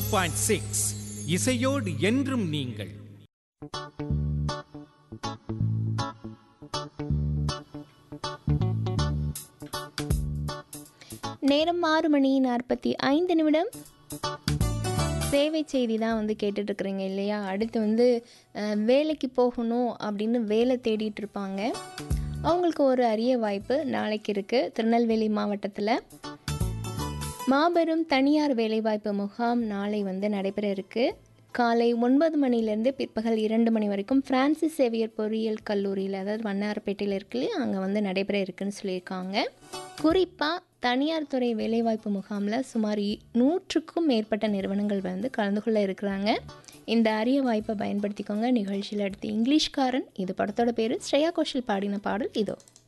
point six இசையோடு என்றும் நீங்கள் நேரம் ஆறு மணி நாற்பத்தி ஐந்து நிமிடம் சேவை செய்தி தான் வந்து கேட்டுட்டு இருக்கிறீங்க இல்லையா அடுத்து வந்து அஹ், வேலைக்கு போகணும் அப்படின்னு வேலை தேடிட்டு இருப்பாங்க அவங்களுக்கு ஒரு அரிய வாய்ப்பு நாளைக்கு இருக்குது திருநெல்வேலி மாவட்டத்தில் மாபெரும் தனியார் வேலைவாய்ப்பு முகாம் நாளை வந்து நடைபெற இருக்கு காலை ஒன்பது மணிலேருந்து பிற்பகல் இரண்டு மணி வரைக்கும் பிரான்சிஸ் சேவியர் பொறியியல் கல்லூரியில் அதாவது வண்ணாரப்பேட்டையில் இருக்கு இல்லையா அங்கே வந்து நடைபெற இருக்குன்னு சொல்லியிருக்காங்க குறிப்பாக தனியார் துறை வேலைவாய்ப்பு முகாமில் சுமார் இ- நூற்றுக்கும் மேற்பட்ட நிறுவனங்கள் வந்து கலந்து கொள்ள இருக்கிறாங்க இந்த அரிய வாய்ப்பை பயன்படுத்திக்கோங்க நிகழ்ச்சியில் அடுத்து இங்கிலீஷ்காரன் இது படத்தோட பேர் ஸ்ரேயா கோஷல் பாடின பாடல் இதோ